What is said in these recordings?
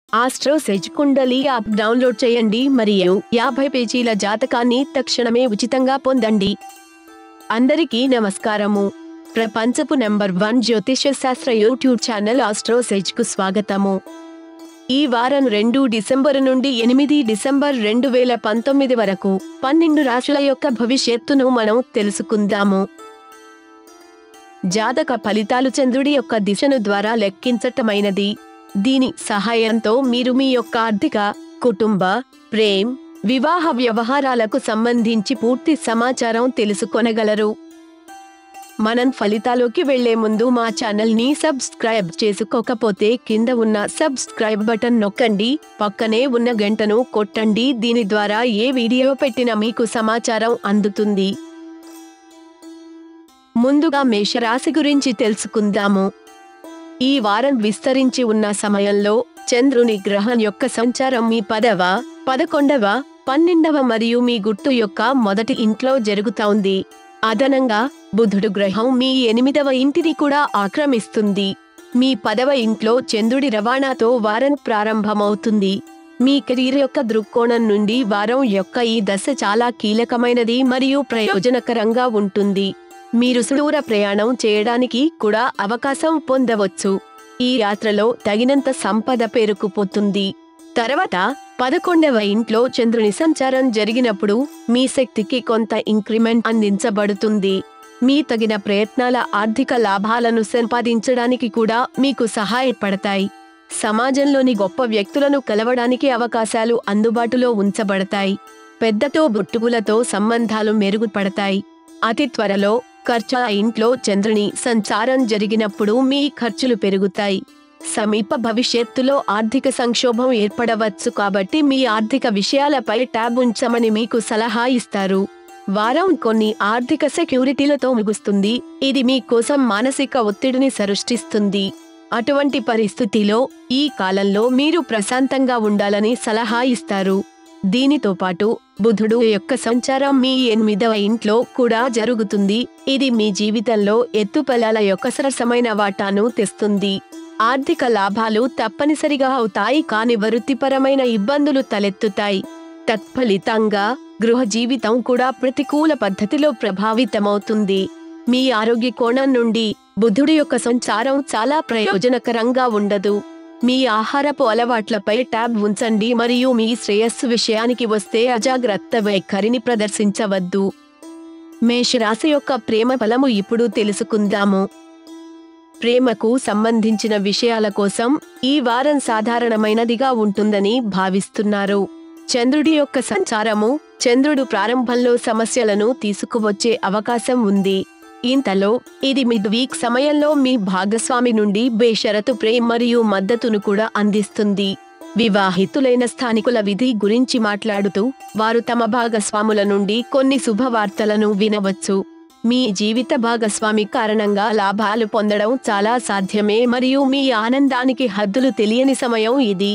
astro AstroSage Kundli app download చేయండి మరియు యాభై పేజీల జాతకాన్ని తక్షణమే ఉచితంగా పొందండి అందరికీ నమస్కారము ప్రపంచపు నెంబర్ వన్ జ్యోతిష శాస్త్ర యూట్యూబ్ ఛానల్ ఆస్ట్రో సెజ్ కు స్వాగతము ఈ వారం రెండు డిసెంబర్ నుండి ఎనిమిది డిసెంబర్ రెండు వేల పంతొమ్మిది వరకు పన్నెండు రాశుల యొక్క భవిష్యత్తును మనం తెలుసుకుందాము జాతక ఫలితాలు చంద్రుడి యొక్క దిశను ద్వారా లెక్కించటమైనది దీని సహాయంతో మీరు మీ యొక్క ఆర్థిక కుటుంబ ప్రేమ్ వివాహ వ్యవహారాలకు సంబంధించి పూర్తి సమాచారం తెలుసుకొనగలరు మనం ఫలితాలోకి వెళ్లే ముందు మా ఛానల్ ని సబ్స్క్రైబ్ చేసుకోకపోతే కింద ఉన్న సబ్స్క్రైబ్ బటన్ నొక్కండి పక్కనే ఉన్న గంటను కొట్టండి దీని ద్వారా ఏ వీడియో పెట్టినా మీకు సమాచారం అందుతుంది ముందుగా మేషరాశి గురించి తెలుసుకుందాము ఈ వారం విస్తరించి ఉన్న సమయంలో చంద్రుని గ్రహం యొక్క సంచారం మీ పదవ పదకొండవ పన్నెండవ మరియు మీ గుర్తు యొక్క మొదటి ఇంట్లో జరుగుతోంది అదనంగా బుధుడు గ్రహం మీ ఎనిమిదవ ఇంటిని కూడా ఆక్రమిస్తుంది మీ పదవ ఇంట్లో చంద్రుడి రవాణాతో వారం ప్రారంభమవుతుంది మీ కెరీర్ యొక్క దృక్కోణం నుండి వారం యొక్క ఈ దశ చాలా కీలకమైనది మరియు ప్రయోజనకరంగా ఉంటుంది మీరు సుదూర ప్రయాణం చేయడానికి కూడా అవకాశం పొందవచ్చు ఈ యాత్రలో తగినంత సంపద పేరుకుపోతుంది తర్వాత పదకొండవ ఇంట్లో చంద్రుని సంచారం జరిగినప్పుడు మీ శక్తికి కొంత ఇంక్రిమెంట్ అందించబడుతుంది మీ తగిన ప్రయత్నాల ఆర్థిక లాభాలను సంపాదించడానికి కూడా మీకు సహాయపడతాయి సమాజంలోని గొప్ప వ్యక్తులను కలవడానికి అవకాశాలు అందుబాటులో ఉంచబడతాయి పెద్దతో బొట్టుగులతో సంబంధాలు మెరుగుపడతాయి అతి త్వరలో ఖర్చు ఆ ఇంట్లో చంద్రుని సంచారం జరిగినప్పుడు మీ ఖర్చులు పెరుగుతాయి సమీప భవిష్యత్తులో ఆర్థిక సంక్షోభం ఏర్పడవచ్చు కాబట్టి మీ ఆర్థిక విషయాలపై ట్యాబ్ ఉంచమని మీకు సలహా ఇస్తారు వారం కొన్ని ఆర్థిక సెక్యూరిటీలతో ముగుస్తుంది ఇది మీ కోసం మానసిక ఒత్తిడిని సృష్టిస్తుంది అటువంటి పరిస్థితిలో ఈ కాలంలో మీరు ప్రశాంతంగా ఉండాలని సలహా ఇస్తారు దీనితో పాటు బుధుడు యొక్క సంచారం మీ ఎనిమిదవ ఇంట్లో కూడా జరుగుతుంది ఇది మీ జీవితంలో ఎత్తుపల్లాల యొక్క సరసమైన వాటాను తెస్తుంది ఆర్థిక లాభాలు తప్పనిసరిగా అవుతాయి కాని వృత్తిపరమైన ఇబ్బందులు తలెత్తుతాయి తత్ఫలితంగా గృహ జీవితం కూడా ప్రతికూల పద్ధతిలో ప్రభావితమవుతుంది మీ ఆరోగ్య కోణం నుండి బుధుడి యొక్క సంచారం చాలా ప్రయోజనకరంగా ఉండదు మీ ఆహారపు అలవాట్లపై ట్యాబ్ ఉంచండి మరియు మీ శ్రేయస్సు విషయానికి వస్తే అజాగ్రత్త వైఖరిని ప్రదర్శించవద్దు మేషరాశి యొక్క ప్రేమ ఫలము ఇప్పుడు తెలుసుకుందాము ప్రేమకు సంబంధించిన విషయాల కోసం ఈ వారం సాధారణమైనదిగా ఉంటుందని భావిస్తున్నారు చంద్రుడి యొక్క సంచారము చంద్రుడు ప్రారంభంలో సమస్యలను తీసుకువచ్చే అవకాశం ఉంది ఇంతలో ఇది మిడ్ వీక్ సమయంలో మీ భాగస్వామి నుండి బేషరతు ప్రేమ మరియు మద్దతును కూడా అందిస్తుంది వివాహితులైన స్థానికుల విధి గురించి మాట్లాడుతూ వారు తమ భాగస్వాముల నుండి కొన్ని శుభవార్తలను వినవచ్చు మీ జీవిత భాగస్వామి కారణంగా లాభాలు పొందడం చాలా సాధ్యమే మరియు మీ ఆనందానికి హద్దులు తెలియని సమయం ఇది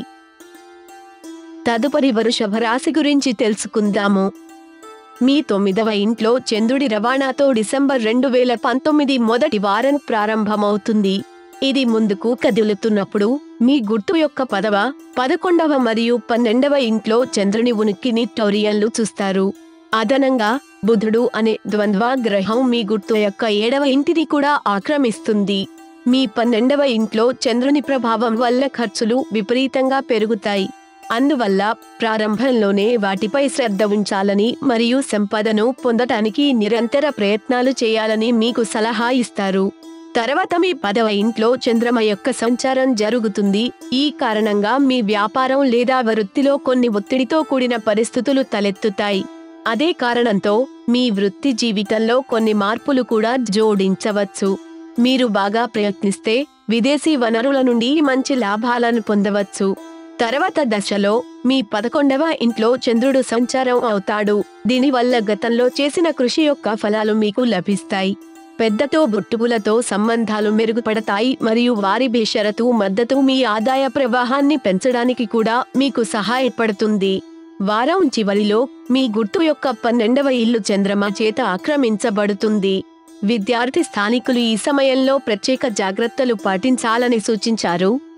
తదుపరి వృషభ రాశి గురించి తెలుసుకుందాము మీ తొమ్మిదవ ఇంట్లో చంద్రుడి రవాణాతో డిసెంబర్ రెండు వేల పంతొమ్మిది మొదటి వారం ప్రారంభమవుతుంది ఇది ముందుకు కదులుతున్నప్పుడు మీ గుర్తు యొక్క పదవ పదకొండవ మరియు పన్నెండవ ఇంట్లో చంద్రుని ఉనికిని టౌరియన్లు చూస్తారు అదనంగా బుధుడు అనే ద్వంద్వ గ్రహం మీ గుర్తు యొక్క ఏడవ ఇంటిని కూడా ఆక్రమిస్తుంది మీ పన్నెండవ ఇంట్లో చంద్రుని ప్రభావం వల్ల ఖర్చులు విపరీతంగా పెరుగుతాయి అందువల్ల ప్రారంభంలోనే వాటిపై శ్రద్ధ ఉంచాలని మరియు సంపదను పొందటానికి నిరంతర ప్రయత్నాలు చేయాలని మీకు సలహా ఇస్తారు తర్వాత మీ పదవ ఇంట్లో చంద్రమ యొక్క సంచారం జరుగుతుంది ఈ కారణంగా మీ వ్యాపారం లేదా వృత్తిలో కొన్ని ఒత్తిడితో కూడిన పరిస్థితులు తలెత్తుతాయి అదే కారణంతో మీ వృత్తి జీవితంలో కొన్ని మార్పులు కూడా జోడించవచ్చు మీరు బాగా ప్రయత్నిస్తే విదేశీ వనరుల నుండి మంచి లాభాలను పొందవచ్చు తర్వాత దశలో మీ పదకొండవ ఇంట్లో చంద్రుడు సంచారం అవుతాడు దీనివల్ల గతంలో చేసిన కృషి యొక్క ఫలాలు మీకు లభిస్తాయి పెద్దతో బొట్టుగులతో సంబంధాలు మెరుగుపడతాయి మరియు వారి బేషరతు మద్దతు మీ ఆదాయ ప్రవాహాన్ని పెంచడానికి కూడా మీకు సహాయపడుతుంది వారం చివరిలో మీ గుర్తు యొక్క పన్నెండవ ఇల్లు చంద్రమ చేత ఆక్రమించబడుతుంది విద్యార్థి స్థానికులు ఈ సమయంలో ప్రత్యేక జాగ్రత్తలు పాటించాలని సూచించారు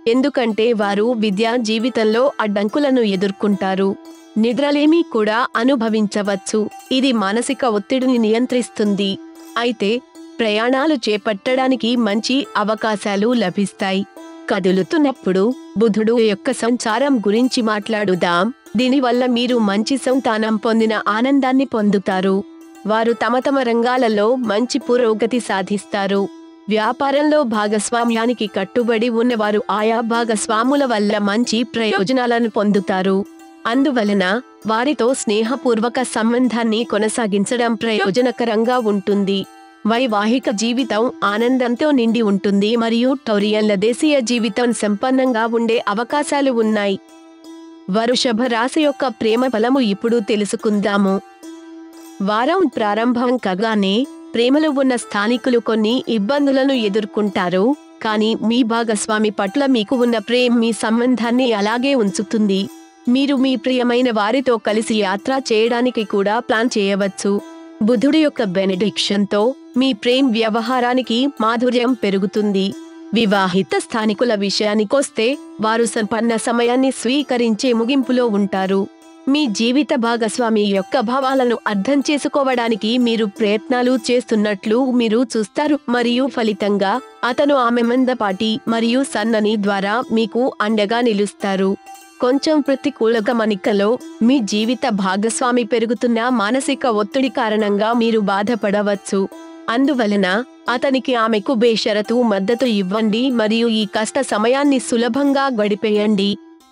ఎందుకంటే వారు విద్యా జీవితంలో అడ్డంకులను ఎదుర్కొంటారు నిద్రలేమి కూడా అనుభవించవచ్చు ఇది మానసిక ఒత్తిడిని నియంత్రిస్తుంది అయితే ప్రయాణాలు చేపట్టడానికి మంచి అవకాశాలు లభిస్తాయి కదులుతున్నప్పుడు బుధుడు యొక్క సంచారం గురించి మాట్లాడుదాం దీనివల్ల మీరు మంచి సంతానం పొందిన ఆనందాన్ని పొందుతారు వారు తమ తమ రంగాలలో మంచి పురోగతి సాధిస్తారు వ్యాపారంలో భాగస్వామ్యానికి కట్టుబడి ఉన్నవారు ఆయా భాగస్వాముల వల్ల మంచి ప్రయోజనాలను పొందుతారు అందువలన వారితో స్నేహపూర్వక సంబంధాన్ని కొనసాగించడం ప్రయోజనకరంగా ఉంటుంది వైవాహిక జీవితం ఆనందంతో నిండి ఉంటుంది మరియు టౌరియన్ల దేశీయ జీవితం సంపన్నంగా ఉండే అవకాశాలు ఉన్నాయి వరుషభ రాశి యొక్క ప్రేమ ఫలము ఇప్పుడు తెలుసుకుందాము వారం ప్రారంభం కాగానే ప్రేమలో ఉన్న స్థానికులు కొన్ని ఇబ్బందులను ఎదుర్కొంటారు కానీ మీ భాగస్వామి పట్ల మీకు ఉన్న ప్రేమ మీ సంబంధాన్ని అలాగే ఉంచుతుంది మీరు మీ ప్రియమైన వారితో కలిసి యాత్ర చేయడానికి కూడా ప్లాన్ చేయవచ్చు బుధుడి యొక్క బెనడిక్షన్తో మీ ప్రేమ్ వ్యవహారానికి మాధుర్యం పెరుగుతుంది వివాహిత స్థానికుల విషయానికొస్తే వారు సంపన్న సమయాన్ని స్వీకరించే ముగింపులో ఉంటారు మీ జీవిత భాగస్వామి యొక్క భావాలను అర్థం చేసుకోవడానికి మీరు ప్రయత్నాలు చేస్తున్నట్లు మీరు చూస్తారు మరియు ఫలితంగా అతను ఆమె మందపాటి మరియు సన్నని ద్వారా మీకు అండగా నిలుస్తారు కొంచెం ప్రతికూల గమనికలో మీ జీవిత భాగస్వామి పెరుగుతున్న మానసిక ఒత్తిడి కారణంగా మీరు బాధపడవచ్చు అందువలన అతనికి ఆమెకు బేషరతు మద్దతు ఇవ్వండి మరియు ఈ కష్ట సమయాన్ని సులభంగా గడిపేయండి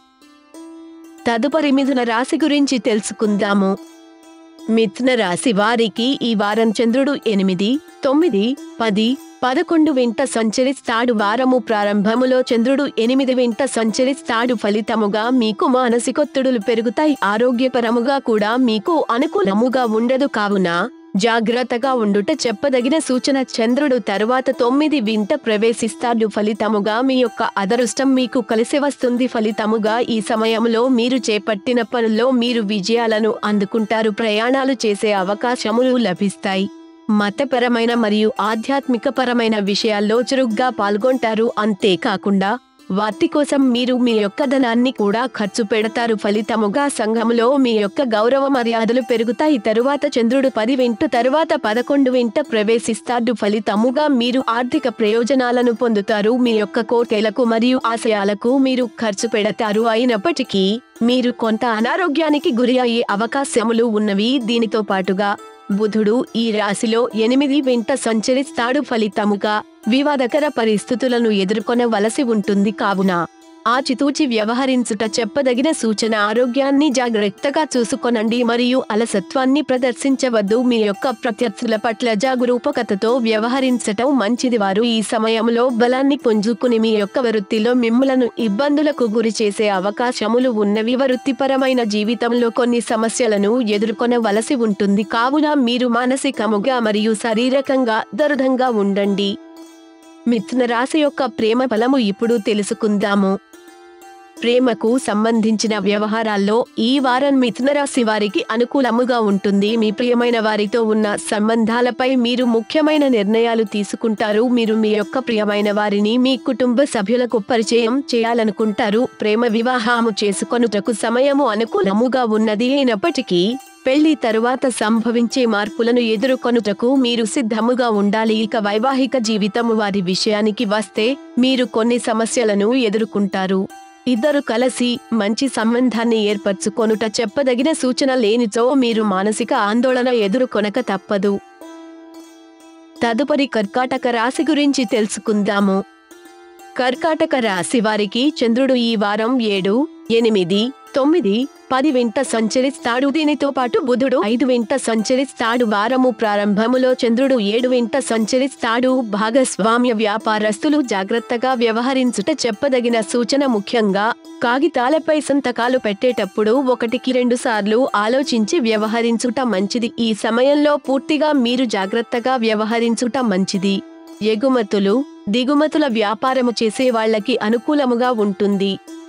తదుపరి మిథున రాశి గురించి తెలుసుకుందాము మిథున రాశి వారికి ఈ వారం చంద్రుడు ఎనిమిది తొమ్మిది పది పదకొండు వెంట సంచరిస్తాడు వారము ప్రారంభములో చంద్రుడు ఎనిమిది వెంట సంచరిస్తాడు ఫలితముగా మీకు మానసికొత్తుడులు పెరుగుతాయి ఆరోగ్యపరముగా కూడా మీకు అనుకూలముగా ఉండదు కావున జాగ్రత్తగా ఉండుట చెప్పదగిన సూచన చంద్రుడు తరువాత తొమ్మిది వింట ప్రవేశిస్తాడు ఫలితముగా మీ యొక్క అదృష్టం మీకు కలిసి వస్తుంది ఫలితముగా ఈ సమయంలో మీరు చేపట్టిన పనుల్లో మీరు విజయాలను అందుకుంటారు ప్రయాణాలు చేసే అవకాశములు లభిస్తాయి మతపరమైన మరియు ఆధ్యాత్మికపరమైన విషయాల్లో చురుగ్గా పాల్గొంటారు అంతేకాకుండా వాటి కోసం మీరు మీ యొక్క ధనాన్ని కూడా ఖర్చు పెడతారు ఫలితముగా సంఘములో మీ యొక్క గౌరవ మర్యాదలు పెరుగుతాయి తరువాత చంద్రుడు పది వెంట తరువాత పదకొండు వెంట ప్రవేశిస్తాడు ఫలితముగా మీరు ఆర్థిక ప్రయోజనాలను పొందుతారు మీ యొక్క కోటేలకు మరియు ఆశయాలకు మీరు ఖర్చు పెడతారు అయినప్పటికీ మీరు కొంత అనారోగ్యానికి గురి అయ్యే అవకాశములు ఉన్నవి దీనితో పాటుగా బుధుడు ఈ రాశిలో ఎనిమిది వెంట సంచరిస్తాడు ఫలితముగా వివాదకర పరిస్థితులను ఎదుర్కొనవలసి ఉంటుంది కావున ఆచితూచి వ్యవహరించుట చెప్పదగిన సూచన ఆరోగ్యాన్ని జాగ్రత్తగా చూసుకొనండి మరియు అలసత్వాన్ని ప్రదర్శించవద్దు మీ యొక్క ప్రత్యర్థుల పట్ల జాగరూకతతో వ్యవహరించటం మంచిది వారు ఈ సమయంలో బలాన్ని పుంజుకుని మీ యొక్క వృత్తిలో మిమ్ములను ఇబ్బందులకు గురి చేసే అవకాశములు ఉన్నవి వృత్తిపరమైన జీవితంలో కొన్ని సమస్యలను ఎదుర్కొనవలసి ఉంటుంది కావున మీరు మానసికముగా మరియు శారీరకంగా దృఢంగా ఉండండి మిథున రాశి యొక్క ప్రేమ ఫలము ఇప్పుడు తెలుసుకుందాము ప్రేమకు సంబంధించిన వ్యవహారాల్లో ఈ వారం మిథున రాశి వారికి అనుకూలముగా ఉంటుంది మీ ప్రియమైన వారితో ఉన్న సంబంధాలపై మీరు ముఖ్యమైన నిర్ణయాలు తీసుకుంటారు మీరు మీ యొక్క ప్రియమైన వారిని మీ కుటుంబ సభ్యులకు పరిచయం చేయాలనుకుంటారు ప్రేమ వివాహము చేసుకొనుటకు సమయము అనుకూలముగా ఉన్నది అయినప్పటికీ పెళ్లి తరువాత సంభవించే మార్పులను ఎదుర్కొనుటకు మీరు సిద్ధముగా ఉండాలి ఇక వైవాహిక జీవితం వారి విషయానికి వస్తే మీరు కొన్ని సమస్యలను ఎదుర్కొంటారు ఇద్దరు కలిసి మంచి సంబంధాన్ని ఏర్పరచుకొనుట చెప్పదగిన సూచన లేనిచో మీరు మానసిక ఆందోళన ఎదుర్కొనక తప్పదు తదుపరి కర్కాటక రాశి గురించి తెలుసుకుందాము కర్కాటక రాశి వారికి చంద్రుడు ఈ వారం ఏడు ఎనిమిది తొమ్మిది పది వెంట సంచరిస్తాడు దీనితో పాటు బుధుడు ఐదు వెంట సంచరిస్తాడు వారము ప్రారంభములో చంద్రుడు ఏడు వెంట సంచరిస్తాడు భాగస్వామ్య వ్యాపారస్తులు జాగ్రత్తగా వ్యవహరించుట చెప్పదగిన సూచన ముఖ్యంగా కాగితాలపై సంతకాలు పెట్టేటప్పుడు ఒకటికి రెండు సార్లు ఆలోచించి వ్యవహరించుట మంచిది ఈ సమయంలో పూర్తిగా మీరు జాగ్రత్తగా వ్యవహరించుట మంచిది ఎగుమతులు దిగుమతుల వ్యాపారము చేసే వాళ్ళకి అనుకూలముగా ఉంటుంది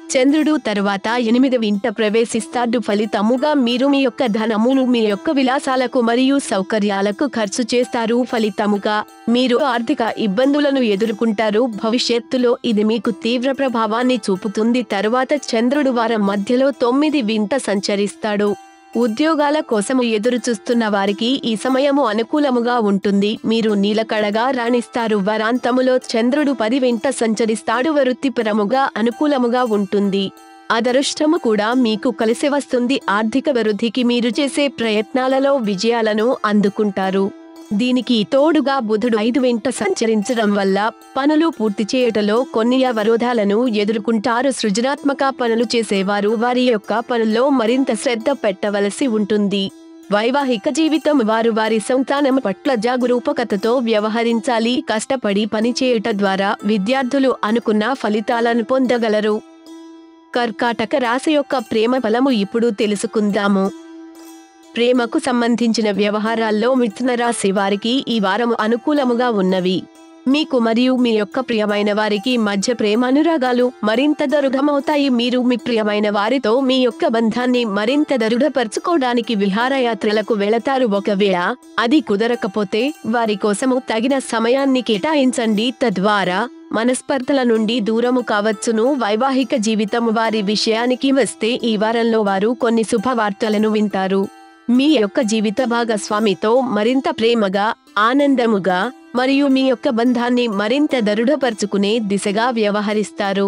చంద్రుడు తరువాత ఎనిమిదవ ఇంట ప్రవేశిస్తాడు ఫలితముగా మీరు మీ యొక్క ధనమును మీ యొక్క విలాసాలకు మరియు సౌకర్యాలకు ఖర్చు చేస్తారు ఫలితముగా మీరు ఆర్థిక ఇబ్బందులను ఎదుర్కొంటారు భవిష్యత్తులో ఇది మీకు తీవ్ర ప్రభావాన్ని చూపుతుంది తరువాత చంద్రుడు వారం మధ్యలో తొమ్మిది వింట సంచరిస్తాడు ఉద్యోగాల కోసము ఎదురు చూస్తున్న వారికి ఈ సమయము అనుకూలముగా ఉంటుంది మీరు నీలకడగా రాణిస్తారు వరాంతములో చంద్రుడు పది వెంట సంచరిస్తాడు వృత్తిపరముగా అనుకూలముగా ఉంటుంది అదృష్టము కూడా మీకు కలిసి వస్తుంది ఆర్థిక వృద్ధికి మీరు చేసే ప్రయత్నాలలో విజయాలను అందుకుంటారు దీనికి తోడుగా బుధుడు ఐదు వెంట సంచరించడం వల్ల పనులు పూర్తి చేయటలో కొన్ని అవరోధాలను ఎదుర్కొంటారు సృజనాత్మక పనులు చేసేవారు వారి యొక్క పనుల్లో మరింత శ్రద్ధ పెట్టవలసి ఉంటుంది వైవాహిక జీవితం వారు వారి సంతానం పట్ల జాగరూకతతో వ్యవహరించాలి కష్టపడి పనిచేయట ద్వారా విద్యార్థులు అనుకున్న ఫలితాలను పొందగలరు కర్కాటక రాశి యొక్క ప్రేమ ఫలము ఇప్పుడు తెలుసుకుందాము ప్రేమకు సంబంధించిన వ్యవహారాల్లో మిథున రాశి వారికి ఈ వారం అనుకూలముగా ఉన్నవి మీకు మరియు మీ యొక్క ప్రియమైన వారికి మధ్య ప్రేమ అనురాగాలు మరింత దృఢమవుతాయి మీరు మీ ప్రియమైన వారితో మీ యొక్క బంధాన్ని మరింత దృఢపరచుకోవడానికి విహారయాత్రలకు వెళతారు ఒకవేళ అది కుదరకపోతే వారి కోసము తగిన సమయాన్ని కేటాయించండి తద్వారా మనస్పర్ధల నుండి దూరము కావచ్చును వైవాహిక జీవితం వారి విషయానికి వస్తే ఈ వారంలో వారు కొన్ని శుభవార్తలను వింటారు మీ యొక్క జీవిత భాగస్వామితో మరింత ప్రేమగా ఆనందముగా మరియు మీ యొక్క బంధాన్ని మరింత దృఢపరుచుకునే దిశగా వ్యవహరిస్తారు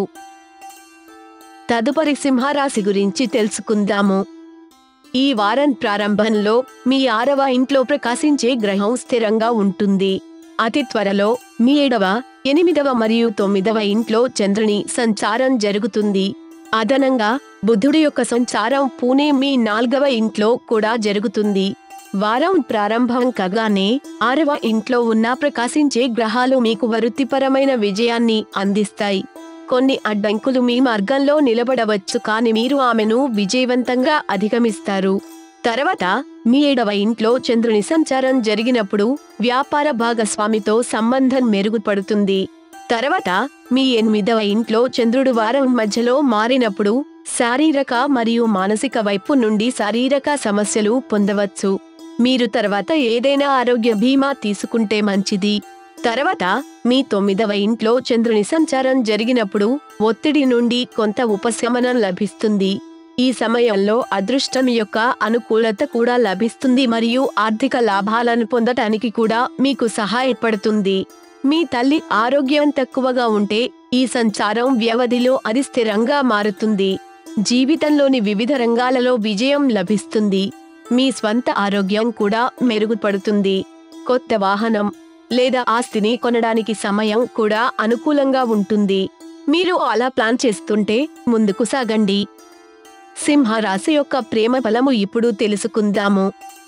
తదుపరి సింహరాశి గురించి తెలుసుకుందాము ఈ వారం ప్రారంభంలో మీ ఆరవ ఇంట్లో ప్రకాశించే గ్రహం స్థిరంగా ఉంటుంది అతి త్వరలో మీ ఏడవ ఎనిమిదవ మరియు తొమ్మిదవ ఇంట్లో చంద్రుని సంచారం జరుగుతుంది అదనంగా బుద్ధుడి యొక్క సంచారం పూణే మీ నాల్గవ ఇంట్లో కూడా జరుగుతుంది వారం ప్రారంభం కాగానే ఆరవ ఇంట్లో ఉన్న ప్రకాశించే గ్రహాలు మీకు వృత్తిపరమైన విజయాన్ని అందిస్తాయి కొన్ని అడ్డంకులు మీ మార్గంలో నిలబడవచ్చు కానీ మీరు ఆమెను విజయవంతంగా అధిగమిస్తారు తర్వాత మీ ఏడవ ఇంట్లో చంద్రుని సంచారం జరిగినప్పుడు వ్యాపార భాగస్వామితో సంబంధం మెరుగుపడుతుంది తర్వాత మీ ఎనిమిదవ ఇంట్లో చంద్రుడు వారం మధ్యలో మారినప్పుడు శారీరక మరియు మానసిక వైపు నుండి శారీరక సమస్యలు పొందవచ్చు మీరు తర్వాత ఏదైనా ఆరోగ్య బీమా తీసుకుంటే మంచిది తర్వాత మీ తొమ్మిదవ ఇంట్లో చంద్రుని సంచారం జరిగినప్పుడు ఒత్తిడి నుండి కొంత ఉపశమనం లభిస్తుంది ఈ సమయంలో అదృష్టం యొక్క అనుకూలత కూడా లభిస్తుంది మరియు ఆర్థిక లాభాలను పొందటానికి కూడా మీకు సహాయపడుతుంది మీ తల్లి ఆరోగ్యం తక్కువగా ఉంటే ఈ సంచారం వ్యవధిలో అది స్థిరంగా మారుతుంది జీవితంలోని వివిధ రంగాలలో విజయం లభిస్తుంది మీ స్వంత ఆరోగ్యం కూడా మెరుగుపడుతుంది కొత్త వాహనం లేదా ఆస్తిని కొనడానికి సమయం కూడా అనుకూలంగా ఉంటుంది మీరు అలా ప్లాన్ చేస్తుంటే ముందుకు సాగండి సింహ రాశి యొక్క ప్రేమ ఫలము ఇప్పుడు తెలుసుకుందాము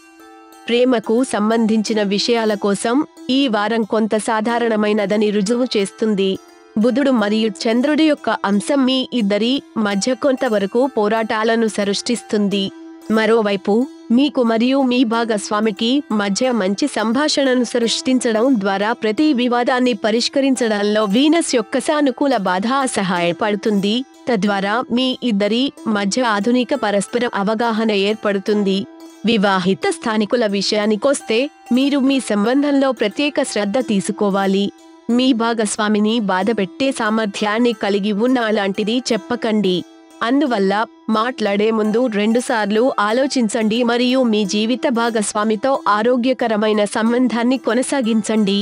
ప్రేమకు సంబంధించిన విషయాల కోసం ఈ వారం కొంత సాధారణమైనదని రుజువు చేస్తుంది బుధుడు మరియు చంద్రుడి యొక్క అంశం మీ ఇద్దరి మధ్య కొంతవరకు పోరాటాలను సృష్టిస్తుంది మరోవైపు మీకు మరియు మీ భాగస్వామికి మధ్య మంచి సంభాషణను సృష్టించడం ద్వారా ప్రతి వివాదాన్ని పరిష్కరించడంలో వీనస్ యొక్క సానుకూల బాధ సహాయపడుతుంది తద్వారా మీ ఇద్దరి మధ్య ఆధునిక పరస్పర అవగాహన ఏర్పడుతుంది వివాహిత స్థానికుల విషయానికొస్తే మీరు మీ సంబంధంలో ప్రత్యేక శ్రద్ధ తీసుకోవాలి మీ భాగస్వామిని బాధపెట్టే సామర్థ్యాన్ని కలిగి ఉన్న అలాంటిది చెప్పకండి అందువల్ల మాట్లాడే ముందు రెండుసార్లు ఆలోచించండి మరియు మీ జీవిత భాగస్వామితో ఆరోగ్యకరమైన సంబంధాన్ని కొనసాగించండి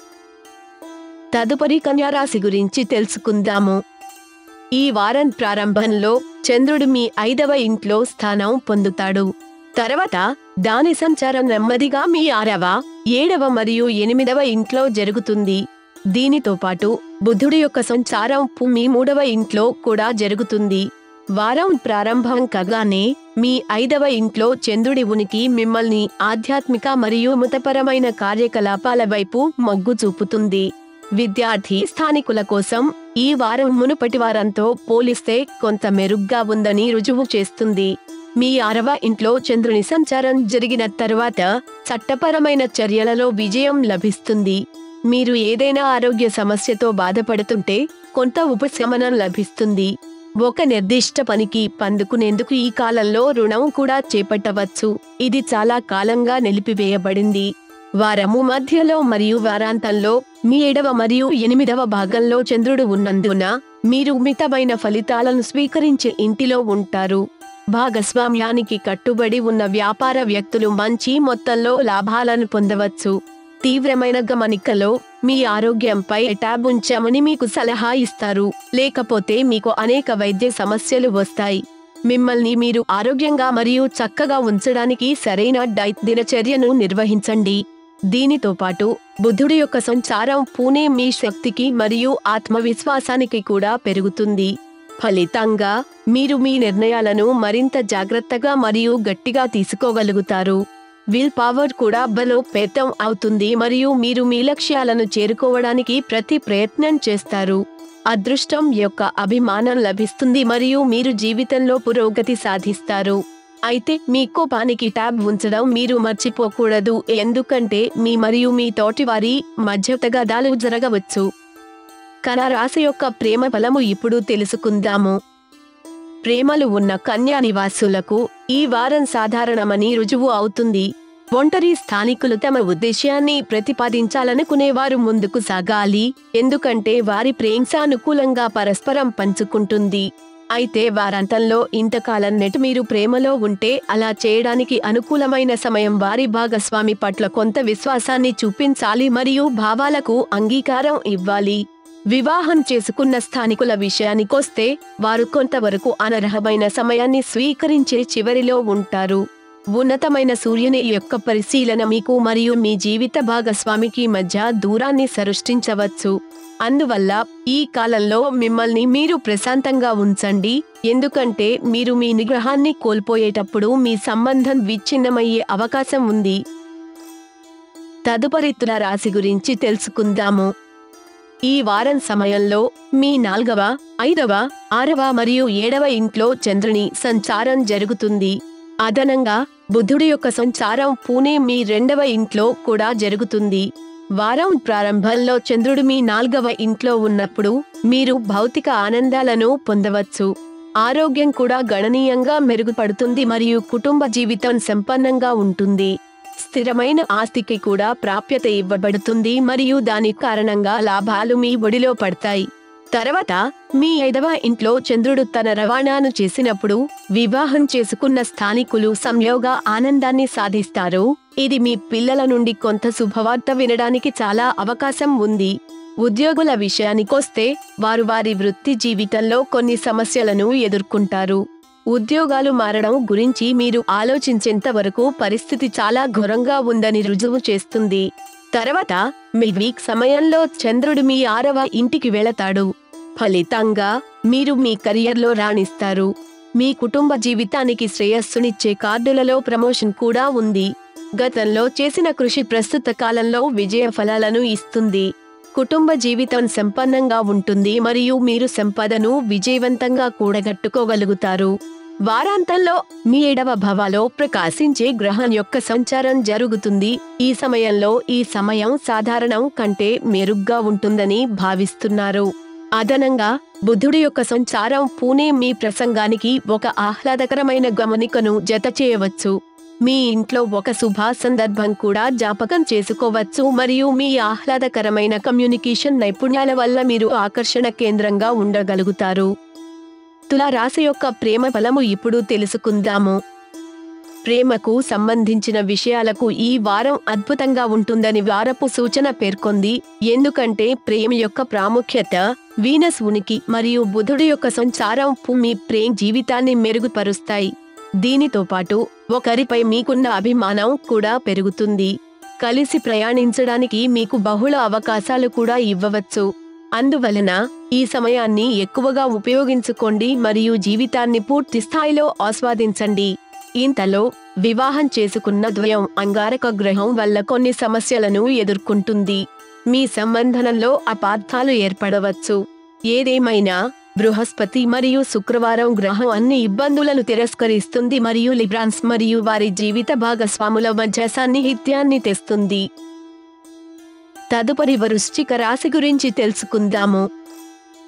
తదుపరి కన్యారాశి గురించి తెలుసుకుందాము ఈ వారం ప్రారంభంలో చంద్రుడు మీ ఐదవ ఇంట్లో స్థానం పొందుతాడు తర్వాత దాని సంచారం నెమ్మదిగా మీ ఆరవ ఏడవ మరియు ఎనిమిదవ ఇంట్లో జరుగుతుంది దీనితో పాటు బుద్ధుడి యొక్క సంచారం పు- మీ మూడవ ఇంట్లో కూడా జరుగుతుంది వారం ప్రారంభం కాగానే మీ ఐదవ ఇంట్లో చంద్రుడి ఉనికి మిమ్మల్ని ఆధ్యాత్మిక మరియు మతపరమైన కార్యకలాపాల వైపు మొగ్గు చూపుతుంది విద్యార్థి స్థానికుల కోసం ఈ వారం మునుపటి వారంతో పోలిస్తే కొంత మెరుగ్గా ఉందని రుజువు చేస్తుంది మీ ఆరవ ఇంట్లో చంద్రుని సంచారం జరిగిన తరువాత చట్టపరమైన చర్యలలో విజయం లభిస్తుంది మీరు ఏదైనా ఆరోగ్య సమస్యతో బాధపడుతుంటే కొంత ఉపశమనం లభిస్తుంది ఒక నిర్దిష్ట పనికి పందుకునేందుకు ఈ కాలంలో రుణం కూడా చేపట్టవచ్చు ఇది చాలా కాలంగా నిలిపివేయబడింది వారము మధ్యలో మరియు వారాంతంలో మీ ఏడవ మరియు ఎనిమిదవ భాగంలో చంద్రుడు ఉన్నందున మీరు మితమైన ఫలితాలను స్వీకరించే ఇంటిలో ఉంటారు భాగస్వామ్యానికి కట్టుబడి ఉన్న వ్యాపార వ్యక్తులు మంచి మొత్తంలో లాభాలను పొందవచ్చు తీవ్రమైన గమనికలో మీ ఆరోగ్యంపై ట్యాబ్ ఉంచామని మీకు సలహా ఇస్తారు లేకపోతే మీకు అనేక వైద్య సమస్యలు వస్తాయి మిమ్మల్ని మీరు ఆరోగ్యంగా మరియు చక్కగా ఉంచడానికి సరైన డైట్ దినచర్యను నిర్వహించండి దీనితో పాటు బుద్ధుడి యొక్క సంచారం పూణే మీ శక్తికి మరియు ఆత్మవిశ్వాసానికి కూడా పెరుగుతుంది ఫలితంగా మీరు మీ నిర్ణయాలను మరింత జాగ్రత్తగా మరియు గట్టిగా తీసుకోగలుగుతారు విల్ పవర్ కూడా బలోపేతం అవుతుంది మరియు మీరు మీ లక్ష్యాలను చేరుకోవడానికి ప్రతి ప్రయత్నం చేస్తారు అదృష్టం యొక్క అభిమానం లభిస్తుంది మరియు మీరు జీవితంలో పురోగతి సాధిస్తారు అయితే మీ కోపానికి ట్యాబ్ ఉంచడం మీరు మర్చిపోకూడదు ఎందుకంటే మీ మరియు మీ తోటివారి మధ్య తగాదాలు జరగవచ్చు కన రాశి యొక్క ప్రేమ ఫలము ఇప్పుడు తెలుసుకుందాము ప్రేమలు ఉన్న కన్యా నివాసులకు ఈ వారం సాధారణమని రుజువు అవుతుంది ఒంటరి స్థానికులు తమ ఉద్దేశ్యాన్ని ప్రతిపాదించాలనుకునేవారు ముందుకు సాగాలి ఎందుకంటే వారి ప్రేంసానుకూలంగా పరస్పరం పంచుకుంటుంది అయితే వారాంతంలో ఇంతకాలం నెట్ మీరు ప్రేమలో ఉంటే అలా చేయడానికి అనుకూలమైన సమయం వారి భాగస్వామి పట్ల కొంత విశ్వాసాన్ని చూపించాలి మరియు భావాలకు అంగీకారం ఇవ్వాలి వివాహం చేసుకున్న స్థానికుల విషయానికొస్తే వారు కొంతవరకు అనర్హమైన సమయాన్ని స్వీకరించే చివరిలో ఉంటారు ఉన్నతమైన సూర్యుని యొక్క పరిశీలన మీకు మరియు మీ జీవిత భాగస్వామికి మధ్య దూరాన్ని సృష్టించవచ్చు అందువల్ల ఈ కాలంలో మిమ్మల్ని మీరు ప్రశాంతంగా ఉంచండి ఎందుకంటే మీరు మీ నిగ్రహాన్ని కోల్పోయేటప్పుడు మీ సంబంధం విచ్ఛిన్నమయ్యే అవకాశం ఉంది తదుపరి తుల రాశి గురించి తెలుసుకుందాము ఈ వారం సమయంలో మీ నాల్గవ ఐదవ ఆరవ మరియు ఏడవ ఇంట్లో చంద్రుని సంచారం జరుగుతుంది అదనంగా బుద్ధుడి యొక్క సంచారం పూణే మీ రెండవ ఇంట్లో కూడా జరుగుతుంది వారం ప్రారంభంలో చంద్రుడు మీ నాల్గవ ఇంట్లో ఉన్నప్పుడు మీరు భౌతిక ఆనందాలను పొందవచ్చు ఆరోగ్యం కూడా గణనీయంగా మెరుగుపడుతుంది మరియు కుటుంబ జీవితం సంపన్నంగా ఉంటుంది స్థిరమైన ఆస్తికి కూడా ప్రాప్యత ఇవ్వబడుతుంది మరియు దాని కారణంగా లాభాలు మీ ఒడిలో పడతాయి తర్వాత మీ ఐదవ ఇంట్లో చంద్రుడు తన రవాణాను చేసినప్పుడు వివాహం చేసుకున్న స్థానికులు సంయోగ ఆనందాన్ని సాధిస్తారు ఇది మీ పిల్లల నుండి కొంత శుభవార్త వినడానికి చాలా అవకాశం ఉంది ఉద్యోగుల విషయానికొస్తే వారు వారి వృత్తి జీవితంలో కొన్ని సమస్యలను ఎదుర్కొంటారు ఉద్యోగాలు మారడం గురించి మీరు ఆలోచించేంత వరకు పరిస్థితి చాలా ఘోరంగా ఉందని రుజువు చేస్తుంది తర్వాత మీ వీక్ సమయంలో చంద్రుడు మీ ఆరవ ఇంటికి వెళతాడు ఫలితంగా మీరు మీ కెరియర్లో రాణిస్తారు మీ కుటుంబ జీవితానికి శ్రేయస్సునిచ్చే కార్డులలో ప్రమోషన్ కూడా ఉంది గతంలో చేసిన కృషి ప్రస్తుత కాలంలో విజయ ఫలాలను ఇస్తుంది కుటుంబ జీవితం సంపన్నంగా ఉంటుంది మరియు మీరు సంపదను విజయవంతంగా కూడగట్టుకోగలుగుతారు వారాంతంలో మీ ఏడవ భవాలో ప్రకాశించే గ్రహం యొక్క సంచారం జరుగుతుంది ఈ సమయంలో ఈ సమయం సాధారణం కంటే మెరుగ్గా ఉంటుందని భావిస్తున్నారు అదనంగా బుద్ధుడి యొక్క సంచారం పూణే మీ ప్రసంగానికి ఒక ఆహ్లాదకరమైన గమనికను జత చేయవచ్చు మీ ఇంట్లో ఒక శుభ సందర్భం కూడా జ్ఞాపకం చేసుకోవచ్చు మరియు మీ ఆహ్లాదకరమైన కమ్యూనికేషన్ నైపుణ్యాల వల్ల మీరు ఆకర్షణ కేంద్రంగా ఉండగలుగుతారు తులా రాశి యొక్క ప్రేమ ఫలము ఇప్పుడు తెలుసుకుందాము ప్రేమకు సంబంధించిన విషయాలకు ఈ వారం అద్భుతంగా ఉంటుందని వారపు సూచన పేర్కొంది ఎందుకంటే ప్రేమ యొక్క ప్రాముఖ్యత వీనస్ ఉనికి మరియు బుధుడి యొక్క సంచారం పు- మీ ప్రేమ జీవితాన్ని మెరుగుపరుస్తాయి దీనితో పాటు ఒకరిపై మీకున్న అభిమానం కూడా పెరుగుతుంది కలిసి ప్రయాణించడానికి మీకు బహుళ అవకాశాలు కూడా ఇవ్వవచ్చు అందువలన ఈ సమయాన్ని ఎక్కువగా ఉపయోగించుకోండి మరియు జీవితాన్ని పూర్తి స్థాయిలో ఆస్వాదించండి ఇంతలో వివాహం చేసుకున్న ద్వయం అంగారక గ్రహం వల్ల కొన్ని సమస్యలను ఎదుర్కొంటుంది మీ సంబంధంలో అపార్థాలు ఏర్పడవచ్చు ఏదేమైనా బృహస్పతి మరియు శుక్రవారం గ్రహం అన్ని ఇబ్బందులను తిరస్కరిస్తుంది మరియు లిబ్రాన్స్ మరియు వారి జీవిత భాగస్వాముల మధ్య సాన్నిహిత్యాన్ని తెస్తుంది తదుపరి వృశ్చిక రాశి గురించి తెలుసుకుందాము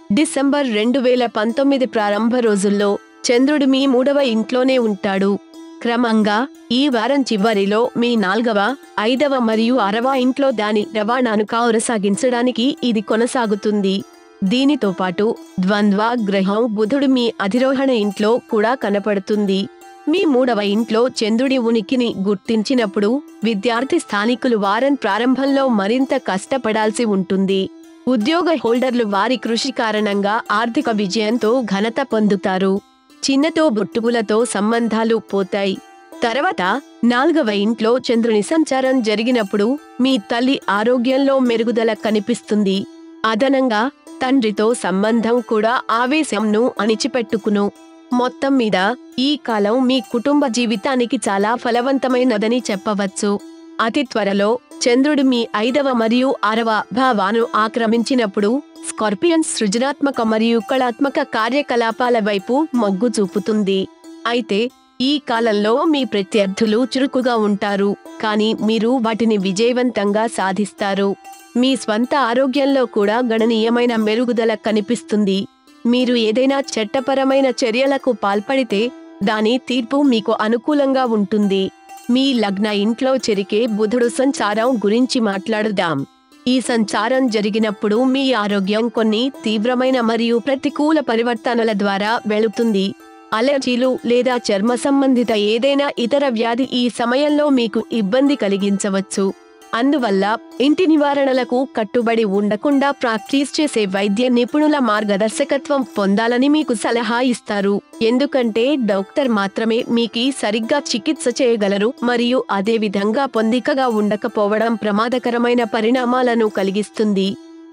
డిసెంబర్ రెండు వేల పంతొమ్మిది ప్రారంభ రోజుల్లో చంద్రుడు మీ మూడవ ఇంట్లోనే ఉంటాడు క్రమంగా ఈ వారం చివరిలో మీ నాల్గవ ఐదవ మరియు అరవ ఇంట్లో దాని రవాణాను కొనసాగించడానికి ఇది కొనసాగుతుంది దీనితో పాటు ద్వంద్వ గ్రహం బుధుడు మీ అధిరోహణ ఇంట్లో కూడా కనపడుతుంది మీ మూడవ ఇంట్లో చంద్రుడి ఉనికిని గుర్తించినప్పుడు విద్యార్థి స్థానికులు వారం ప్రారంభంలో మరింత కష్టపడాల్సి ఉంటుంది ఉద్యోగ హోల్డర్లు వారి కృషి కారణంగా ఆర్థిక విజయంతో ఘనత పొందుతారు చిన్నతో బొట్టుగులతో సంబంధాలు పోతాయి తర్వాత నాలుగవ ఇంట్లో చంద్రుని సంచారం జరిగినప్పుడు మీ తల్లి ఆరోగ్యంలో మెరుగుదల కనిపిస్తుంది అదనంగా తండ్రితో సంబంధం కూడా ఆవేశంను అణిచిపెట్టుకును మొత్తం మీద ఈ కాలం మీ కుటుంబ జీవితానికి చాలా ఫలవంతమైనదని చెప్పవచ్చు అతి త్వరలో చంద్రుడు మీ ఐదవ మరియు ఆరవ భావాను ఆక్రమించినప్పుడు స్కార్పియన్ సృజనాత్మక మరియు కళాత్మక కార్యకలాపాల వైపు మొగ్గు చూపుతుంది అయితే ఈ కాలంలో మీ ప్రత్యర్థులు చురుకుగా ఉంటారు కానీ మీరు వాటిని విజయవంతంగా సాధిస్తారు మీ స్వంత ఆరోగ్యంలో కూడా గణనీయమైన మెరుగుదల కనిపిస్తుంది మీరు ఏదైనా చట్టపరమైన చర్యలకు పాల్పడితే దాని తీర్పు మీకు అనుకూలంగా ఉంటుంది మీ లగ్న ఇంట్లో చెరికే బుధుడు సంచారం గురించి మాట్లాడుదాం ఈ సంచారం జరిగినప్పుడు మీ ఆరోగ్యం కొన్ని తీవ్రమైన మరియు ప్రతికూల పరివర్తనల ద్వారా వెళుతుంది అలర్జీలు లేదా చర్మ సంబంధిత ఏదైనా ఇతర వ్యాధి ఈ సమయంలో మీకు ఇబ్బంది కలిగించవచ్చు అందువల్ల ఇంటి నివారణలకు కట్టుబడి ఉండకుండా ప్రాక్టీస్ చేసే వైద్య నిపుణుల మార్గదర్శకత్వం పొందాలని మీకు సలహా ఇస్తారు ఎందుకంటే డాక్టర్ మాత్రమే మీకు సరిగ్గా చికిత్స చేయగలరు మరియు అదే విధంగా పొందికగా ఉండకపోవడం ప్రమాదకరమైన పరిణామాలను కలిగిస్తుంది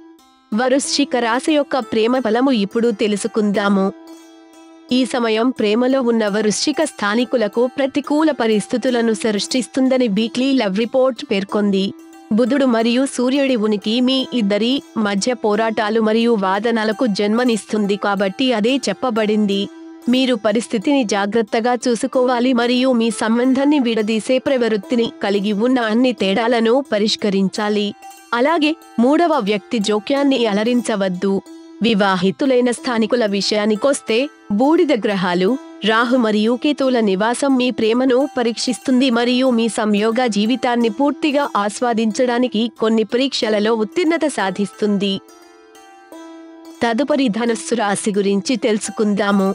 వరుశ్చిక రాశి యొక్క ప్రేమ ఫలము ఇప్పుడు తెలుసుకుందాము ఈ సమయం ప్రేమలో ఉన్న వృశ్చిక స్థానికులకు ప్రతికూల పరిస్థితులను సృష్టిస్తుందని వీక్లీ లవ్ రిపోర్ట్ పేర్కొంది బుధుడు మరియు సూర్యుడి ఉనికి మీ ఇద్దరి మధ్య పోరాటాలు మరియు వాదనలకు జన్మనిస్తుంది కాబట్టి అదే చెప్పబడింది మీరు పరిస్థితిని జాగ్రత్తగా చూసుకోవాలి మరియు మీ సంబంధాన్ని విడదీసే ప్రవృత్తిని కలిగి ఉన్న అన్ని తేడాలను పరిష్కరించాలి అలాగే మూడవ వ్యక్తి జోక్యాన్ని అలరించవద్దు వివాహితులైన స్థానికుల విషయానికొస్తే బూడిద గ్రహాలు రాహు మరియు కేతువుల నివాసం మీ ప్రేమను పరీక్షిస్తుంది మరియు మీ సంయోగ జీవితాన్ని పూర్తిగా ఆస్వాదించడానికి కొన్ని పరీక్షలలో ఉత్తీర్ణత సాధిస్తుంది తదుపరి ధనస్సు రాశి గురించి తెలుసుకుందాము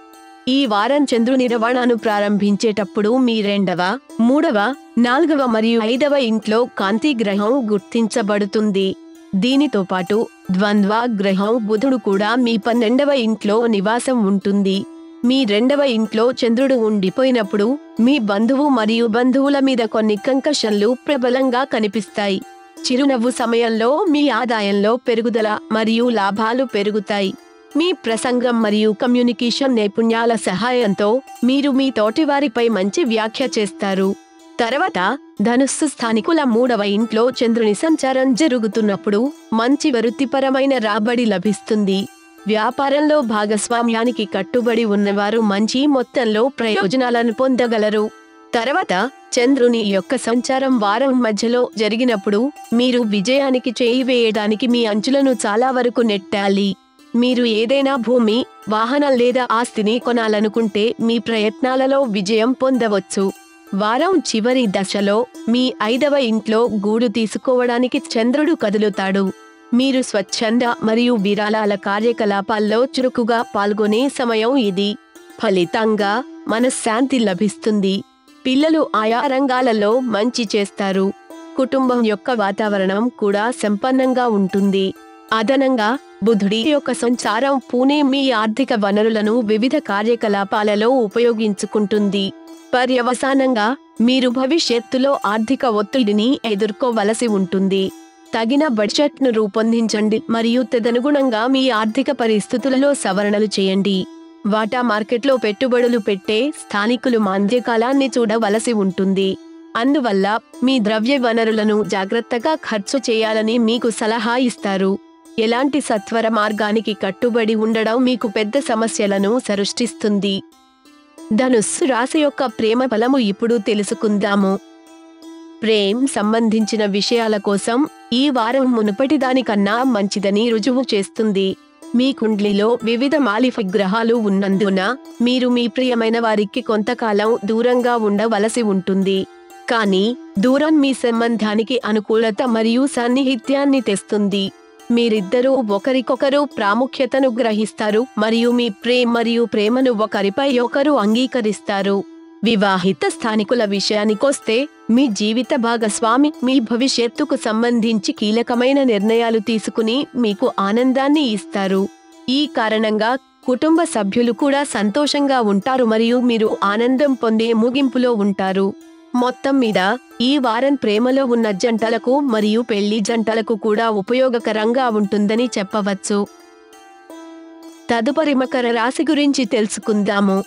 ఈ వారం చంద్రుని రవాణాను ప్రారంభించేటప్పుడు మీ రెండవ మూడవ నాలుగవ మరియు ఐదవ ఇంట్లో కాంతి గ్రహం గుర్తించబడుతుంది దీనితో పాటు ద్వంద్వ గ్రహం బుధుడు కూడా మీ పన్నెండవ ఇంట్లో నివాసం ఉంటుంది మీ రెండవ ఇంట్లో చంద్రుడు ఉండిపోయినప్పుడు మీ బంధువు మరియు బంధువుల మీద కొన్ని కంకషన్లు ప్రబలంగా కనిపిస్తాయి చిరునవ్వు సమయంలో మీ ఆదాయంలో పెరుగుదల మరియు లాభాలు పెరుగుతాయి మీ ప్రసంగం మరియు కమ్యూనికేషన్ నైపుణ్యాల సహాయంతో మీరు మీ తోటివారిపై మంచి వ్యాఖ్య చేస్తారు తర్వాత ధనుస్సు స్థానికుల మూడవ ఇంట్లో చంద్రుని సంచారం జరుగుతున్నప్పుడు మంచి వృత్తిపరమైన రాబడి లభిస్తుంది వ్యాపారంలో భాగస్వామ్యానికి కట్టుబడి ఉన్నవారు మంచి మొత్తంలో ప్రయోజనాలను పొందగలరు తర్వాత చంద్రుని యొక్క సంచారం వారం మధ్యలో జరిగినప్పుడు మీరు విజయానికి చేయి వేయడానికి మీ అంచులను చాలా వరకు నెట్టాలి మీరు ఏదైనా భూమి వాహనం లేదా ఆస్తిని కొనాలనుకుంటే మీ ప్రయత్నాలలో విజయం పొందవచ్చు వారం చివరి దశలో మీ ఐదవ ఇంట్లో గూడు తీసుకోవడానికి చంద్రుడు కదులుతాడు మీరు స్వచ్ఛంద మరియు విరాళాల కార్యకలాపాల్లో చురుకుగా పాల్గొనే సమయం ఇది ఫలితంగా మనశ్శాంతి లభిస్తుంది పిల్లలు ఆయా రంగాలలో మంచి చేస్తారు కుటుంబం యొక్క వాతావరణం కూడా సంపన్నంగా ఉంటుంది అదనంగా బుధుడి యొక్క సంచారం పూణే మీ ఆర్థిక వనరులను వివిధ కార్యకలాపాలలో ఉపయోగించుకుంటుంది పర్యవసానంగా మీరు భవిష్యత్తులో ఆర్థిక ఒత్తిడిని ఎదుర్కోవలసి ఉంటుంది తగిన బడ్జెట్ను రూపొందించండి మరియు తదనుగుణంగా మీ ఆర్థిక పరిస్థితులలో సవరణలు చేయండి వాటా మార్కెట్లో పెట్టుబడులు పెట్టే స్థానికులు మాంద్యకాలాన్ని చూడవలసి ఉంటుంది అందువల్ల మీ ద్రవ్య వనరులను జాగ్రత్తగా ఖర్చు చేయాలని మీకు సలహా ఇస్తారు ఎలాంటి సత్వర మార్గానికి కట్టుబడి ఉండడం మీకు పెద్ద సమస్యలను సృష్టిస్తుంది ధనుస్సు రాశి యొక్క ప్రేమ ఫలము ఇప్పుడు తెలుసుకుందాము ప్రేమ్ సంబంధించిన విషయాల కోసం ఈ వారం మునుపటి దానికన్నా మంచిదని రుజువు చేస్తుంది మీ కుండ్లిలో వివిధ మాలిఫ గ్రహాలు ఉన్నందున మీరు మీ ప్రియమైన వారికి కొంతకాలం దూరంగా ఉండవలసి ఉంటుంది కానీ దూరం మీ సంబంధానికి అనుకూలత మరియు సాన్నిహిత్యాన్ని తెస్తుంది మీరిద్దరూ ఒకరికొకరు ప్రాముఖ్యతను గ్రహిస్తారు మరియు మీ ప్రేమ మరియు ప్రేమను ఒకరిపై ఒకరు అంగీకరిస్తారు వివాహిత స్థానికుల విషయానికొస్తే మీ జీవిత భాగస్వామి మీ భవిష్యత్తుకు సంబంధించి కీలకమైన నిర్ణయాలు తీసుకుని మీకు ఆనందాన్ని ఇస్తారు ఈ కారణంగా కుటుంబ సభ్యులు కూడా సంతోషంగా ఉంటారు మరియు మీరు ఆనందం పొందే ముగింపులో ఉంటారు మొత్తం మీద ఈ వారం ప్రేమలో ఉన్న జంటలకు మరియు పెళ్లి జంటలకు కూడా ఉపయోగకరంగా ఉంటుందని చెప్పవచ్చు తదుపరి మకర రాశి గురించి తెలుసుకుందాము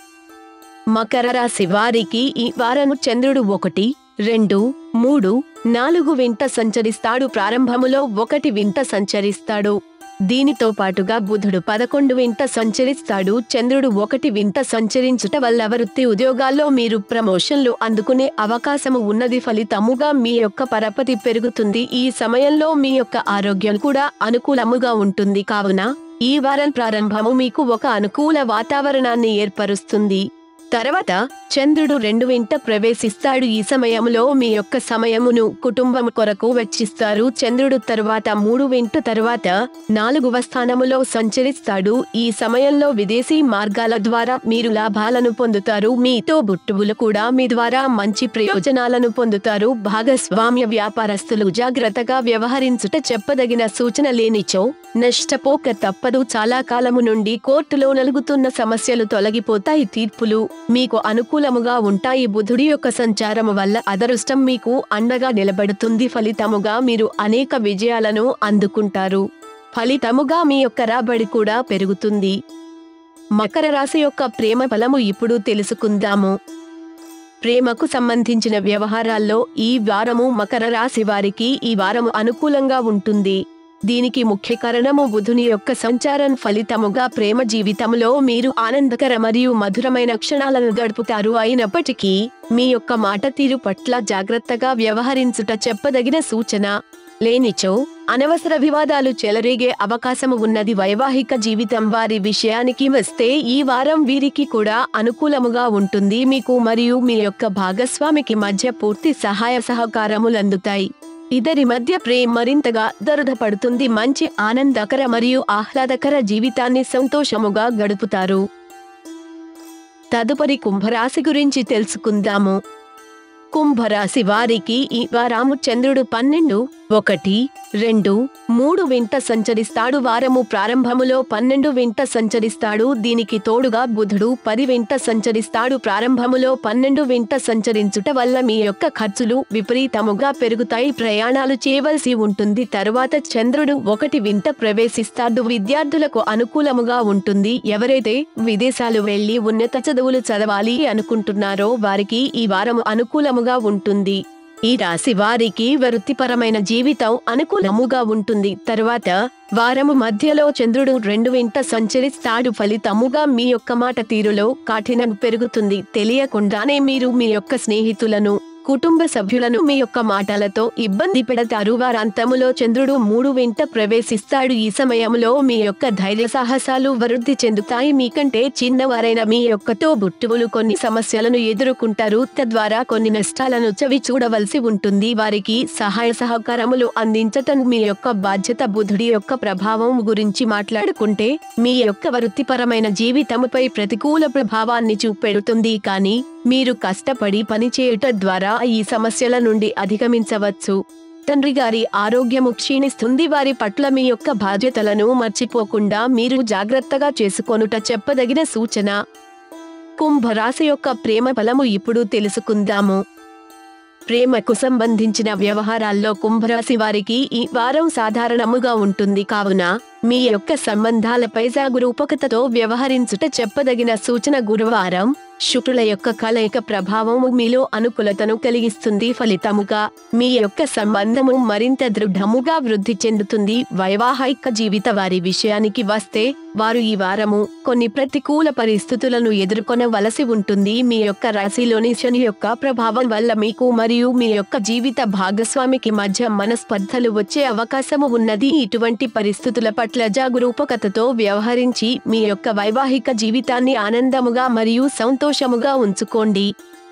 మకర రాశి వారికి ఈ వారం చంద్రుడు ఒకటి రెండు మూడు నాలుగు వింట సంచరిస్తాడు ప్రారంభములో ఒకటి వింట సంచరిస్తాడు దీనితో పాటుగా బుధుడు పదకొండు వింట సంచరిస్తాడు చంద్రుడు ఒకటి వింట సంచరించుట వల్ల వృత్తి ఉద్యోగాల్లో మీరు ప్రమోషన్లు అందుకునే అవకాశము ఉన్నది ఫలితముగా మీ యొక్క పరపతి పెరుగుతుంది ఈ సమయంలో మీ యొక్క ఆరోగ్యం కూడా అనుకూలముగా ఉంటుంది కావున ఈ వారం ప్రారంభము మీకు ఒక అనుకూల వాతావరణాన్ని ఏర్పరుస్తుంది తర్వాత చంద్రుడు రెండు వింట ప్రవేశిస్తాడు ఈ సమయంలో మీ యొక్క సమయమును కుటుంబం కొరకు వెచ్చిస్తారు చంద్రుడు తరువాత మూడు వింట తరువాత నాలుగవ స్థానములో సంచరిస్తాడు ఈ సమయంలో విదేశీ మార్గాల ద్వారా మీరు లాభాలను పొందుతారు మీతో బుట్టువులు కూడా మీ ద్వారా మంచి ప్రయోజనాలను పొందుతారు భాగస్వామ్య వ్యాపారస్తులు జాగ్రత్తగా వ్యవహరించుట చెప్పదగిన సూచన లేనిచో నష్టపోక తప్పదు చాలా కాలము నుండి కోర్టులో నలుగుతున్న సమస్యలు తొలగిపోతాయి తీర్పులు మీకు అనుకూలముగా ఉంటాయి బుధుడి యొక్క సంచారము వల్ల అదృష్టం మీకు అండగా నిలబడుతుంది ఫలితముగా మీరు అనేక విజయాలను అందుకుంటారు ఫలితముగా మీ యొక్క రాబడి కూడా పెరుగుతుంది మకర రాశి యొక్క ప్రేమ ఫలము ఇప్పుడు తెలుసుకుందాము ప్రేమకు సంబంధించిన వ్యవహారాల్లో ఈ వారము మకర రాశి వారికి ఈ వారము అనుకూలంగా ఉంటుంది దీనికి ముఖ్య కారణము బుధుని యొక్క సంచారం ఫలితముగా ప్రేమ జీవితంలో మీరు ఆనందకర మరియు మధురమైన క్షణాలను గడుపుతారు అయినప్పటికీ మీ యొక్క మాట తీరు పట్ల జాగ్రత్తగా వ్యవహరించుట చెప్పదగిన సూచన లేనిచో అనవసర వివాదాలు చెలరేగే అవకాశము ఉన్నది వైవాహిక జీవితం వారి విషయానికి వస్తే ఈ వారం వీరికి కూడా అనుకూలముగా ఉంటుంది మీకు మరియు మీ యొక్క భాగస్వామికి మధ్య పూర్తి సహాయ సహకారములు అందుతాయి ఇద్దరి మధ్య ప్రేమ మరింతగా దృఢపడుతుంది మంచి ఆనందకర మరియు ఆహ్లాదకర జీవితాన్ని సంతోషముగా గడుపుతారు తదుపరి కుంభరాశి గురించి తెలుసుకుందాము కుంభరాశి వారికి ఈ వారాము చంద్రుడు పన్నెండు ఒకటి రెండు మూడు వింట సంచరిస్తాడు వారము ప్రారంభములో పన్నెండు వింట సంచరిస్తాడు దీనికి తోడుగా బుధుడు పది వింట సంచరిస్తాడు ప్రారంభములో పన్నెండు వింట సంచరించుట వల్ల మీ యొక్క ఖర్చులు విపరీతముగా పెరుగుతాయి ప్రయాణాలు చేయవలసి ఉంటుంది తరువాత చంద్రుడు ఒకటి వింట ప్రవేశిస్తాడు విద్యార్థులకు అనుకూలముగా ఉంటుంది ఎవరైతే విదేశాలు వెళ్లి ఉన్నత చదువులు చదవాలి అనుకుంటున్నారో వారికి ఈ వారం అనుకూలముగా ఉంటుంది ఈ రాశి వారికి వృత్తిపరమైన జీవితం అనుకూలముగా ఉంటుంది తరువాత వారము మధ్యలో చంద్రుడు రెండు వింట సంచరిస్తాడు ఫలితముగా మీ యొక్క మాట తీరులో కాఠినం పెరుగుతుంది తెలియకుండానే మీరు మీ యొక్క స్నేహితులను కుటుంబ సభ్యులను మీ యొక్క మాటలతో ఇబ్బంది పెడతారు వారంతములో చంద్రుడు మూడు వెంట ప్రవేశిస్తాడు ఈ సమయంలో మీ యొక్క ధైర్య సాహసాలు వృద్ధి చెందుతాయి మీకంటే చిన్నవారైన మీ యొక్కతో బుట్టువులు కొన్ని సమస్యలను ఎదుర్కొంటారు తద్వారా కొన్ని నష్టాలను చవి చూడవలసి ఉంటుంది వారికి సహాయ సహకారములు అందించటం మీ యొక్క బాధ్యత బుధుడి యొక్క ప్రభావం గురించి మాట్లాడుకుంటే మీ యొక్క వృత్తిపరమైన జీవితముపై ప్రతికూల ప్రభావాన్ని చూపెడుతుంది కానీ మీరు కష్టపడి పనిచేయుట ద్వారా ఈ సమస్యల నుండి అధిగమించవచ్చు తండ్రి గారి ఆరోగ్యము క్షీణిస్తుంది వారి పట్ల మీ యొక్క బాధ్యతలను మర్చిపోకుండా మీరు జాగ్రత్తగా చేసుకొనుట చెప్పదగిన సూచన కుంభరాశి యొక్క ప్రేమ ఫలము ఇప్పుడు తెలుసుకుందాము ప్రేమకు సంబంధించిన వ్యవహారాల్లో కుంభరాశి వారికి ఈ వారం సాధారణముగా ఉంటుంది కావున మీ యొక్క సంబంధాలపై జాగరూకతతో వ్యవహరించుట చెప్పదగిన సూచన గురువారం శుక్రుల యొక్క కలయిక ప్రభావము మీలో అనుకూలతను కలిగిస్తుంది ఫలితముగా మీ యొక్క సంబంధము మరింత దృఢముగా వృద్ధి చెందుతుంది వైవాహిక జీవిత వారి విషయానికి వస్తే వారు ఈ వారము కొన్ని ప్రతికూల పరిస్థితులను ఎదుర్కొనవలసి ఉంటుంది మీ యొక్క రాశిలోని శని యొక్క ప్రభావం వల్ల మీకు మరియు మీ యొక్క జీవిత భాగస్వామికి మధ్య మనస్పర్ధలు వచ్చే అవకాశము ఉన్నది ఇటువంటి పరిస్థితుల పట్ల జాగరూకతతో వ్యవహరించి మీ యొక్క వైవాహిక జీవితాన్ని ఆనందముగా మరియు సంతోషముగా ఉంచుకోండి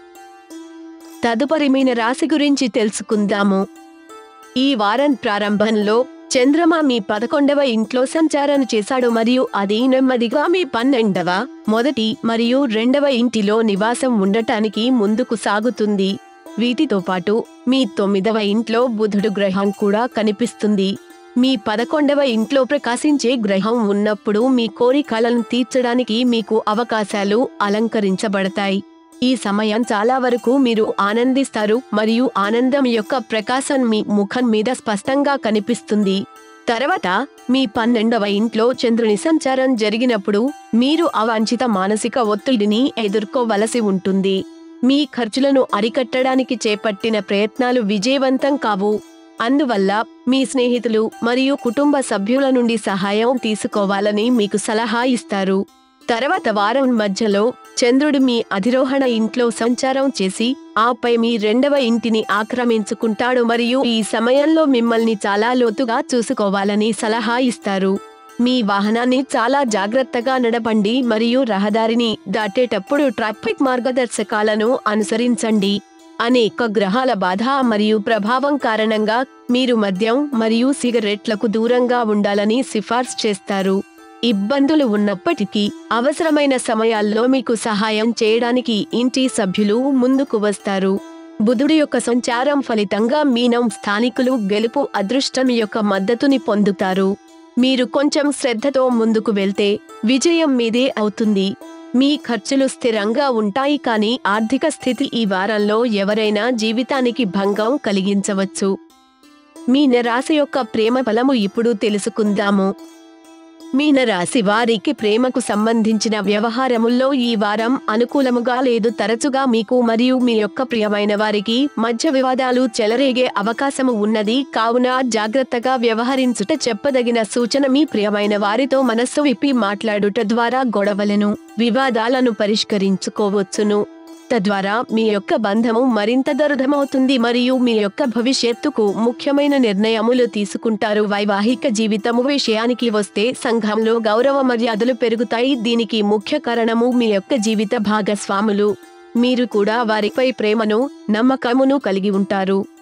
తదుపరి మీన రాశి గురించి తెలుసుకుందాము ఈ వారం ప్రారంభంలో చంద్రమ మీ పదకొండవ ఇంట్లో సంచారం చేశాడు మరియు అది నెమ్మదిగా మీ పన్నెండవ మొదటి మరియు రెండవ ఇంటిలో నివాసం ఉండటానికి ముందుకు సాగుతుంది వీటితో పాటు మీ తొమ్మిదవ ఇంట్లో బుధుడు గ్రహం కూడా కనిపిస్తుంది మీ పదకొండవ ఇంట్లో ప్రకాశించే గ్రహం ఉన్నప్పుడు మీ కోరికలను తీర్చడానికి మీకు అవకాశాలు అలంకరించబడతాయి ఈ సమయం చాలా వరకు మీరు ఆనందిస్తారు మరియు ఆనందం యొక్క ప్రకాశం మీ ముఖం మీద స్పష్టంగా కనిపిస్తుంది తర్వాత మీ పన్నెండవ ఇంట్లో చంద్రుని సంచారం జరిగినప్పుడు మీరు అవాంఛిత మానసిక ఒత్తిడిని ఎదుర్కోవలసి ఉంటుంది మీ ఖర్చులను అరికట్టడానికి చేపట్టిన ప్రయత్నాలు విజయవంతం కావు అందువల్ల మీ స్నేహితులు మరియు కుటుంబ సభ్యుల నుండి సహాయం తీసుకోవాలని మీకు సలహా ఇస్తారు తర్వాత వారం మధ్యలో చంద్రుడు మీ అధిరోహణ ఇంట్లో సంచారం చేసి ఆపై మీ రెండవ ఇంటిని ఆక్రమించుకుంటాడు మరియు ఈ సమయంలో మిమ్మల్ని చాలా లోతుగా చూసుకోవాలని సలహా ఇస్తారు మీ వాహనాన్ని చాలా జాగ్రత్తగా నడపండి మరియు రహదారిని దాటేటప్పుడు ట్రాఫిక్ మార్గదర్శకాలను అనుసరించండి అనేక గ్రహాల బాధ మరియు ప్రభావం కారణంగా మీరు మద్యం మరియు సిగరెట్లకు దూరంగా ఉండాలని సిఫార్సు చేస్తారు ఇబ్బందులు ఉన్నప్పటికీ అవసరమైన సమయాల్లో మీకు సహాయం చేయడానికి ఇంటి సభ్యులు ముందుకు వస్తారు బుధుడి యొక్క సంచారం ఫలితంగా మీనం స్థానికులు గెలుపు అదృష్టం యొక్క మద్దతుని పొందుతారు మీరు కొంచెం శ్రద్ధతో ముందుకు వెళ్తే విజయం మీదే అవుతుంది మీ ఖర్చులు స్థిరంగా ఉంటాయి కానీ ఆర్థిక స్థితి ఈ వారంలో ఎవరైనా జీవితానికి భంగం కలిగించవచ్చు మీ నిరాశ యొక్క ప్రేమ ఫలము ఇప్పుడు తెలుసుకుందాము మీనరాశి వారికి ప్రేమకు సంబంధించిన వ్యవహారముల్లో ఈ వారం అనుకూలముగా లేదు తరచుగా మీకు మరియు మీ యొక్క ప్రియమైన వారికి మధ్య వివాదాలు చెలరేగే అవకాశము ఉన్నది కావున జాగ్రత్తగా వ్యవహరించుట చెప్పదగిన సూచన మీ ప్రియమైన వారితో మనస్సు విప్పి మాట్లాడుట ద్వారా గొడవలను వివాదాలను పరిష్కరించుకోవచ్చును తద్వారా మీ యొక్క బంధము మరింత దృఢమవుతుంది మరియు మీ యొక్క భవిష్యత్తుకు ముఖ్యమైన నిర్ణయములు తీసుకుంటారు వైవాహిక జీవితము విషయానికి వస్తే సంఘంలో గౌరవ మర్యాదలు పెరుగుతాయి దీనికి ముఖ్య కారణము మీ యొక్క జీవిత భాగస్వాములు మీరు కూడా వారిపై ప్రేమను నమ్మకమును కలిగి ఉంటారు